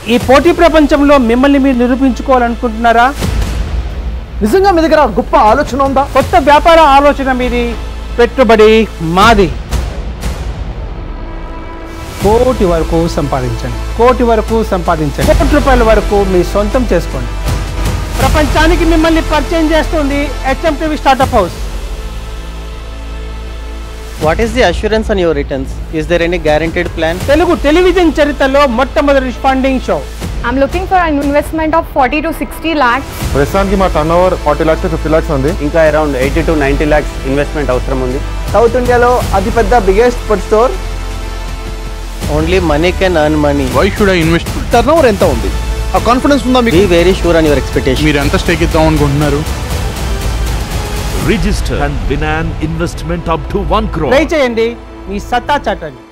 ఈ పోటీ ప్రపంచంలో మిమ్మల్ని మీరు నిరూపించుకోవాలనుకుంటున్నారా నిజంగా మీ దగ్గర గొప్ప ఆలోచన ఉందా కొత్త వ్యాపార ఆలోచన మీది పెట్టుబడి మాది కోటి వరకు సంపాదించండి కోటి వరకు సంపాదించండి కోటి రూపాయల వరకు మీ సొంతం చేసుకోండి ప్రపంచానికి మిమ్మల్ని పరిచయం చేస్తుంది HMTV startup house What is the assurance on your returns? Is there any guaranteed plan? Telugu television చరిత్రలో మొట్టమొదటి responding show I'm looking for an investment of 40 to 60 lakhs. ప్రస్తుతానికి మా turnover forty lakhs fifty lakhs ఉంది ఇంకా around eighty to ninety lakhs investment అవసరం ఉంది south ఇండియాలో అతిపెద్ద biggest food store Only money can earn money. Why should I invest turnover ఎంత ఉంది ఆ కాన్ఫిడెన్స్ ఉందా మీకు Be very sure on your expectation. మీరు ఎంత స్టేక్ ఇద్దాం అనుకుంటున్నారు Register and win an investment up to 1 crore. Try చేయండి మీ సత్తా చాటండి